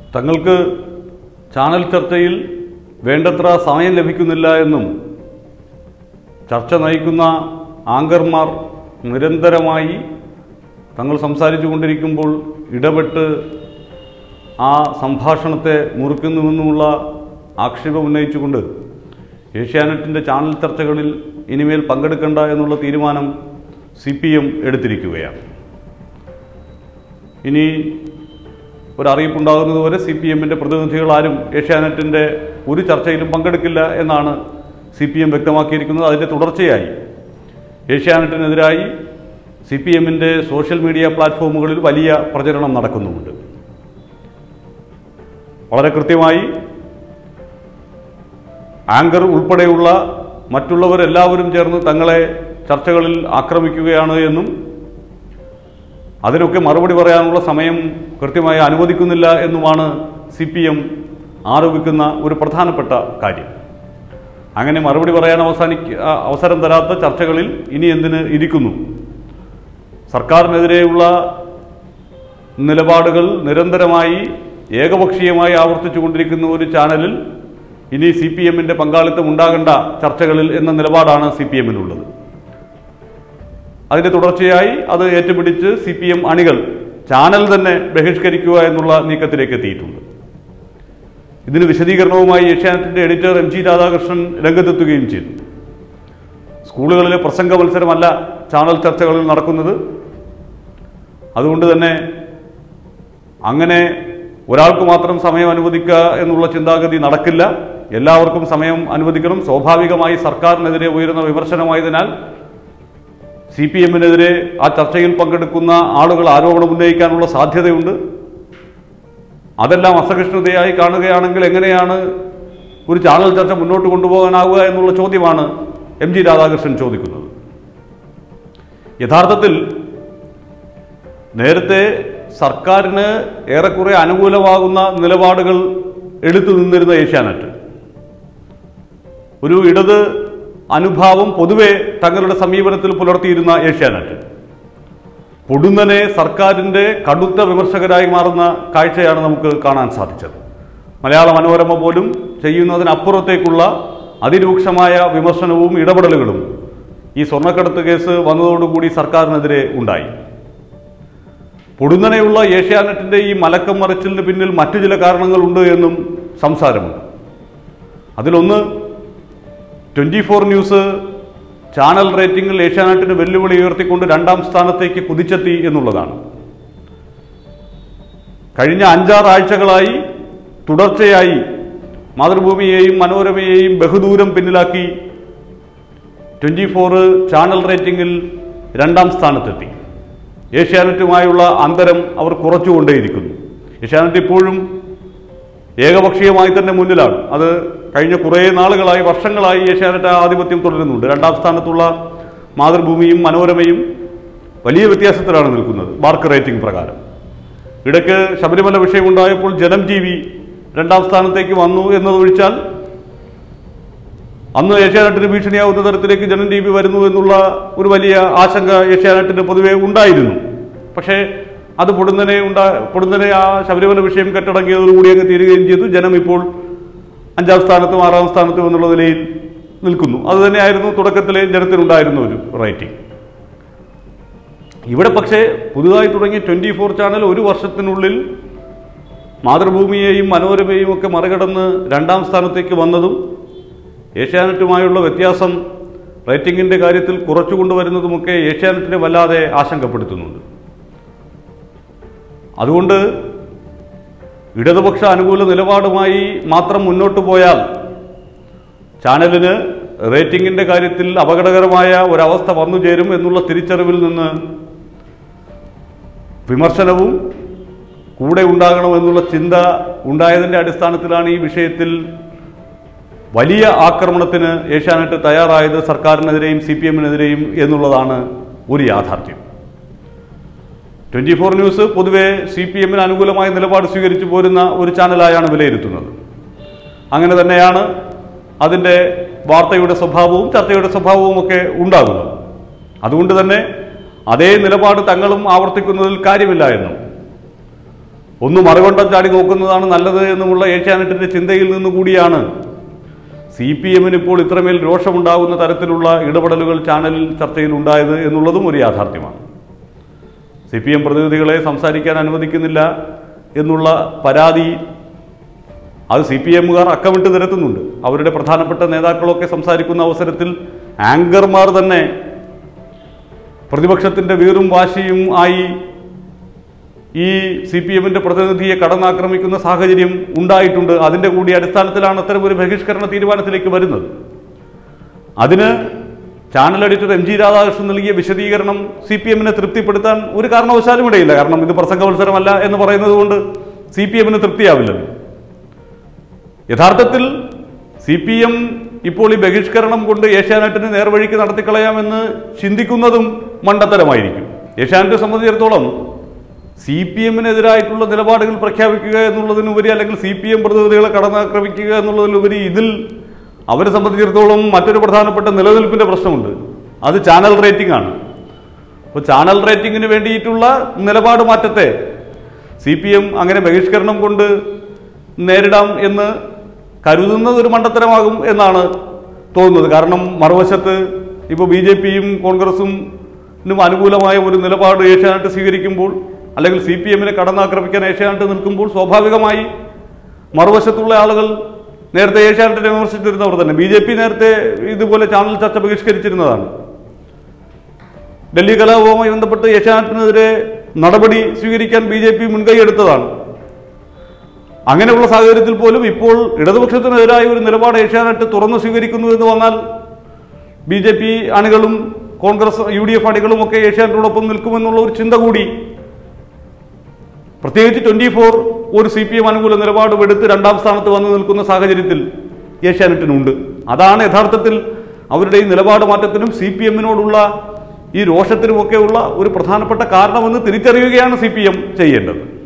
തങ്ങൾക്ക് ചാനൽ ചർച്ചയിൽ വേണ്ടത്ര സമയം ലഭിക്കുന്നില്ല എന്നും ചർച്ച നയിക്കുന്ന ആങ്കർമാർ നിരന്തരമായി തങ്ങൾ സംസാരിച്ചു കൊണ്ടിരിക്കുമ്പോൾ ഇടപെട്ട് ആ സംഭാഷണത്തെ മുറിക്കുന്നുവെന്നുമുള്ള ആക്ഷേപം ഉന്നയിച്ചുകൊണ്ട് ഏഷ്യാനെറ്റിൻ്റെ ചാനൽ ചർച്ചകളിൽ ഇനിമേൽ പങ്കെടുക്കേണ്ട എന്നുള്ള തീരുമാനം സി പി എം എടുത്തിരിക്കുകയാണ് ഇനി ഒരറിയിപ്പുണ്ടാകുന്നതുവരെ സി പി എമ്മിൻ്റെ പ്രതിനിധികൾ ആരും ഏഷ്യാനെറ്റിൻ്റെ ഒരു ചർച്ചയിലും പങ്കെടുക്കില്ല എന്നാണ് സി പി എം വ്യക്തമാക്കിയിരിക്കുന്നത് അതിൻ്റെ തുടർച്ചയായി ഏഷ്യാനെറ്റിനെതിരായി സി പി എമ്മിൻ്റെ സോഷ്യൽ മീഡിയ പ്ലാറ്റ്ഫോമുകളിൽ വലിയ പ്രചരണം നടക്കുന്നുമുണ്ട് വളരെ കൃത്യമായി ആങ്കർ ഉൾപ്പെടെയുള്ള മറ്റുള്ളവരെല്ലാവരും ചേർന്ന് തങ്ങളെ ചർച്ചകളിൽ ആക്രമിക്കുകയാണ് എന്നും അതിനൊക്കെ മറുപടി പറയാനുള്ള സമയം കൃത്യമായി അനുവദിക്കുന്നില്ല എന്നുമാണ് സി പി എം ആരോപിക്കുന്ന ഒരു പ്രധാനപ്പെട്ട കാര്യം അങ്ങനെ മറുപടി പറയാൻ അവസാനിക്ക ആ, അവസരം തരാത്ത ചർച്ചകളിൽ ഇനി എന്തിന് ഇരിക്കുന്നു സർക്കാരിനെതിരെയുള്ള നിലപാടുകൾ നിരന്തരമായി ഏകപക്ഷീയമായി ആവർത്തിച്ചു കൊണ്ടിരിക്കുന്ന ഒരു ചാനലിൽ ഇനി സി പി എമ്മിൻ്റെ പങ്കാളിത്തം ഉണ്ടാകേണ്ട ചർച്ചകളിൽ എന്ന നിലപാടാണ് സി പി എമ്മിനുള്ളത് അതിന്റെ തുടർച്ചയായി അത് ഏറ്റുപിടിച്ച് സി പി എം അണികൾ ചാനൽ തന്നെ ബഹിഷ്കരിക്കുക എന്നുള്ള നീക്കത്തിലേക്ക് എത്തിയിട്ടുണ്ട് ഇതിന് വിശദീകരണവുമായി ഏഷ്യാനെറ്റിന്റെ എഡിറ്റർ എം ജി രാധാകൃഷ്ണൻ രംഗത്തെത്തുകയും ചെയ്തു സ്കൂളുകളിലെ പ്രസംഗ മത്സരമല്ല ചാനൽ ചർച്ചകളിൽ നടക്കുന്നത് അതുകൊണ്ട് തന്നെ അങ്ങനെ ഒരാൾക്ക് മാത്രം സമയം അനുവദിക്കുക എന്നുള്ള ചിന്താഗതി നടക്കില്ല എല്ലാവർക്കും സമയം അനുവദിക്കണം സ്വാഭാവികമായി സർക്കാരിനെതിരെ ഉയരുന്ന വിമർശനമായതിനാൽ സി പി എമ്മിനെതിരെ ആ ചർച്ചയിൽ പങ്കെടുക്കുന്ന ആളുകൾ ആരോപണം ഉന്നയിക്കാനുള്ള സാധ്യതയുണ്ട് അതെല്ലാം അസഹിഷ്ണുതയായി കാണുകയാണെങ്കിൽ എങ്ങനെയാണ് ഒരു ചാനൽ ചർച്ച മുന്നോട്ട് കൊണ്ടുപോകാനാവുക എന്നുള്ള ചോദ്യമാണ് എം ജി രാധാകൃഷ്ണൻ ചോദിക്കുന്നത് യഥാർത്ഥത്തിൽ നേരത്തെ സർക്കാരിന് ഏറെക്കുറെ അനുകൂലമാകുന്ന നിലപാടുകൾ എടുത്തു നിന്നിരുന്ന ഏഷ്യാനെറ്റ് ഒരു ഇടത് അനുഭാവം പൊതുവെ തങ്ങളുടെ സമീപനത്തിൽ പുലർത്തിയിരുന്ന ഏഷ്യാനെറ്റ് പൊടുന്നനെ സർക്കാരിൻ്റെ കടുത്ത വിമർശകരായി മാറുന്ന കാഴ്ചയാണ് നമുക്ക് കാണാൻ സാധിച്ചത് മലയാള മനോരമ പോലും ചെയ്യുന്നതിനപ്പുറത്തേക്കുള്ള അതിരൂക്ഷമായ വിമർശനവും ഇടപെടലുകളും ഈ സ്വർണ്ണക്കടത്ത് കേസ് വന്നതോടുകൂടി സർക്കാരിനെതിരെ ഉണ്ടായി പൊടുന്നനെയുള്ള ഏഷ്യാനെറ്റിൻ്റെ ഈ മലക്കം മറിച്ചിലിന് പിന്നിൽ മറ്റു ചില കാരണങ്ങളുണ്ട് എന്നും സംസാരമുണ്ട് അതിലൊന്ന് ട്വൻറ്റി ഫോർ ന്യൂസ് ചാനൽ റേറ്റിംഗിൽ ഏഷ്യാനെറ്റിന് വെല്ലുവിളി ഉയർത്തിക്കൊണ്ട് രണ്ടാം സ്ഥാനത്തേക്ക് കുതിച്ചെത്തി എന്നുള്ളതാണ് കഴിഞ്ഞ അഞ്ചാറ് ആഴ്ചകളായി തുടർച്ചയായി മാതൃഭൂമിയെയും മനോരമയെയും ബഹുദൂരം പിന്നിലാക്കി ട്വൻറ്റി ഫോറ് ചാനൽ റേറ്റിംഗിൽ രണ്ടാം സ്ഥാനത്തെത്തി ഏഷ്യാനെറ്റുമായുള്ള അന്തരം അവർ കുറച്ചുകൊണ്ടേയിരിക്കുന്നു ഏഷ്യാനെറ്റ് ഇപ്പോഴും ഏകപക്ഷീയമായി തന്നെ മുന്നിലാണ് അത് കഴിഞ്ഞ കുറേ നാളുകളായി വർഷങ്ങളായി ഏഷ്യാനെറ്റ് ആ ആധിപത്യം തുടരുന്നുണ്ട് രണ്ടാം സ്ഥാനത്തുള്ള മാതൃഭൂമിയും മനോരമയും വലിയ വ്യത്യാസത്തിലാണ് നിൽക്കുന്നത് മാർക്ക് റേറ്റിംഗ് പ്രകാരം ഇടയ്ക്ക് ശബരിമല വിഷയമുണ്ടായപ്പോൾ ജനം ടി വി രണ്ടാം സ്ഥാനത്തേക്ക് വന്നു എന്നതൊഴിച്ചാൽ അന്ന് ഏഷ്യാനെറ്റിന് ഭീഷണിയാവുന്ന തരത്തിലേക്ക് ജനം ടി വി വരുന്നു എന്നുള്ള ഒരു വലിയ ആശങ്ക ഏഷ്യാനെറ്റിന് പൊതുവെ ഉണ്ടായിരുന്നു പക്ഷേ അത് പൊടുന്നനെ ഉണ്ടാ പൊടുന്നനെ ആ ശബരിമല വിഷയം കെട്ടടങ്ങിയതോടുകൂടി അങ്ങ് തീരുകയും ചെയ്തു ജനം ഇപ്പോൾ അഞ്ചാം സ്ഥാനത്തും ആറാം സ്ഥാനത്തും എന്നുള്ള നിലയിൽ നിൽക്കുന്നു അത് തന്നെയായിരുന്നു തുടക്കത്തിലെ ജനത്തിനുണ്ടായിരുന്ന ഒരു റേറ്റിംഗ് ഇവിടെ പക്ഷേ പുതുതായി തുടങ്ങിയ ട്വൻറ്റി ഫോർ ചാനൽ ഒരു വർഷത്തിനുള്ളിൽ മാതൃഭൂമിയെയും മനോരമയെയും ഒക്കെ മറികടന്ന് രണ്ടാം സ്ഥാനത്തേക്ക് വന്നതും ഏഷ്യാനെറ്റുമായുള്ള വ്യത്യാസം റേറ്റിംഗിൻ്റെ കാര്യത്തിൽ കുറച്ചു കൊണ്ടുവരുന്നതുമൊക്കെ ഏഷ്യാനെറ്റിനെ വല്ലാതെ ആശങ്കപ്പെടുത്തുന്നുണ്ട് അതുകൊണ്ട് ഇടതുപക്ഷ അനുകൂല നിലപാടുമായി മാത്രം മുന്നോട്ട് പോയാൽ ചാനലിന് റേറ്റിംഗിൻ്റെ കാര്യത്തിൽ അപകടകരമായ ഒരവസ്ഥ വന്നു ചേരും എന്നുള്ള തിരിച്ചറിവിൽ നിന്ന് വിമർശനവും കൂടെ ഉണ്ടാകണമെന്നുള്ള ചിന്ത ഉണ്ടായതിൻ്റെ അടിസ്ഥാനത്തിലാണ് ഈ വിഷയത്തിൽ വലിയ ആക്രമണത്തിന് ഏഷ്യാനെറ്റ് തയ്യാറായത് സർക്കാരിനെതിരെയും സി പി എമ്മിനെതിരെയും എന്നുള്ളതാണ് ഒരു യാഥാർത്ഥ്യം ട്വൻറ്റി ഫോർ ന്യൂസ് പൊതുവെ സി പി എമ്മിന് അനുകൂലമായ നിലപാട് സ്വീകരിച്ചു പോരുന്ന ഒരു ചാനലായാണ് വിലയിരുത്തുന്നത് അങ്ങനെ തന്നെയാണ് അതിൻ്റെ വാർത്തയുടെ സ്വഭാവവും ചർച്ചയുടെ സ്വഭാവവും ഒക്കെ ഉണ്ടാകുന്നത് അതുകൊണ്ട് തന്നെ അതേ നിലപാട് തങ്ങളും ആവർത്തിക്കുന്നതിൽ കാര്യമില്ല എന്നും ഒന്ന് മറുകൊണ്ടം ചാടി നോക്കുന്നതാണ് നല്ലത് എന്നുമുള്ള ഏഷ്യാനെറ്റിന്റെ ചിന്തയിൽ നിന്നുകൂടിയാണ് സി പി എമ്മിന് ഇപ്പോൾ ഇത്രമേൽ രോഷമുണ്ടാകുന്ന തരത്തിലുള്ള ഇടപെടലുകൾ ചാനലിൽ ചർച്ചയിൽ ഉണ്ടായത് എന്നുള്ളതും ഒരു യാഥാർത്ഥ്യമാണ് സി പി എം പ്രതിനിധികളെ സംസാരിക്കാൻ അനുവദിക്കുന്നില്ല എന്നുള്ള പരാതി അത് സി പി എമ്മുകാർ അക്കമിട്ട് നിരത്തുന്നുണ്ട് അവരുടെ പ്രധാനപ്പെട്ട നേതാക്കളൊക്കെ സംസാരിക്കുന്ന അവസരത്തിൽ ആങ്കർമാർ തന്നെ പ്രതിപക്ഷത്തിൻ്റെ വീറും വാശിയും ആയി ഈ സി പി എമ്മിൻ്റെ പ്രതിനിധിയെ കടന്നാക്രമിക്കുന്ന സാഹചര്യം ഉണ്ടായിട്ടുണ്ട് അതിൻ്റെ കൂടി അടിസ്ഥാനത്തിലാണ് അത്തരം ഒരു ബഹിഷ്കരണ തീരുമാനത്തിലേക്ക് വരുന്നത് അതിന് channel editor M G Radhakrishnan നൽകിയ വിശദീകരണം സി പി എമ്മിനെ തൃപ്തിപ്പെടുത്താൻ ഒരു കാരണവശാലും ഇടയില്ല കാരണം ഇത് പ്രസംഗ മത്സരമല്ല എന്ന് പറയുന്നത് കൊണ്ട് സി പി എമ്മിന് തൃപ്തിയാവില്ലല്ലോ യഥാർത്ഥത്തിൽ സി പി എം ഇപ്പോൾ ഈ ബഹിഷ്കരണം കൊണ്ട് ഏഷ്യാനെറ്റിന് നേർവഴിക്ക് നടത്തിക്കളയാമെന്ന് ചിന്തിക്കുന്നതും മണ്ടത്തരമായിരിക്കും ഏഷ്യാനെറ്റ് സംബന്ധിച്ചിടത്തോളം സി പി എമ്മിനെതിരായിട്ടുള്ള നിലപാടുകൾ പ്രഖ്യാപിക്കുക എന്നുള്ളതിനുപരി അല്ലെങ്കിൽ സി പി എം പ്രതിനിധികളെ കടന്നാക്രമിക്കുക എന്നുള്ളതിലുപരി ഇതിൽ അവരെ സംബന്ധിച്ചിടത്തോളം മറ്റൊരു പ്രധാനപ്പെട്ട നിലനിൽപ്പിന്റെ പ്രശ്നമുണ്ട് അത് ചാനൽ റേറ്റിംഗ് ആണ് അപ്പോൾ ചാനൽ റേറ്റിംഗിന് വേണ്ടിയിട്ടുള്ള നിലപാട് മാറ്റത്തെ സി പി എം അങ്ങനെ ബഹിഷ്കരണം കൊണ്ട് നേരിടാം എന്ന് കരുതുന്നത് ഒരു മണ്ടത്തരമാകും എന്നാണ് തോന്നുന്നത് കാരണം മറുവശത്ത് ഇപ്പോൾ ബി ജെ പിയും കോൺഗ്രസും നും അനുകൂലമായ ഒരു നിലപാട് ഏഷ്യാനെറ്റ് സ്വീകരിക്കുമ്പോൾ അല്ലെങ്കിൽ സി പി എമ്മിനെ കടന്നാക്രമിക്കാൻ ഏഷ്യാനെറ്റ് നിൽക്കുമ്പോൾ സ്വാഭാവികമായി മറുവശത്തുള്ള ആളുകൾ നേരത്തെ ഏഷ്യാനെറ്റിനെ വിമർശിച്ചിരുന്നവർ തന്നെ ബി ജെ പി നേരത്തെ ഇതുപോലെ ചാനൽ ചർച്ച ബഹിഷ്കരിച്ചിരുന്നതാണ് ഡൽഹി കലാപവുമായി ബന്ധപ്പെട്ട് ഏഷ്യാനെറ്റിനെതിരെ നടപടി സ്വീകരിക്കാൻ ബി ജെ പി മുൻകൈയെടുത്തതാണ് അങ്ങനെയുള്ള സാഹചര്യത്തിൽ പോലും ഇപ്പോൾ ഇടതുപക്ഷത്തിനെതിരായ ഒരു നിലപാട് ഏഷ്യാനെറ്റ് തുറന്നു സ്വീകരിക്കുന്നു എന്ന് വന്നാൽ ബി ജെ പി അണികളും കോൺഗ്രസ് യു ഡി എഫ് അണികളും ഒക്കെ ഏഷ്യാനെറ്റിനോടൊപ്പം നിൽക്കുമെന്നുള്ള ഒരു ചിന്ത കൂടി പ്രത്യേകിച്ച് ട്വന്റി ഫോർ ഒരു സി പി എം അനുകൂല നിലപാട് എടുത്ത് രണ്ടാം സ്ഥാനത്ത് വന്നു നിൽക്കുന്ന സാഹചര്യത്തിൽ ഏഷ്യാനെറ്റിനുണ്ട് അതാണ് യഥാർത്ഥത്തിൽ അവരുടെ ഈ നിലപാട് മാറ്റത്തിനും സി പി എമ്മിനോടുള്ള ഈ രോഷത്തിനുമൊക്കെയുള്ള ഒരു പ്രധാനപ്പെട്ട കാരണമെന്ന് തിരിച്ചറിയുകയാണ് സി പി എം ചെയ്യേണ്ടത്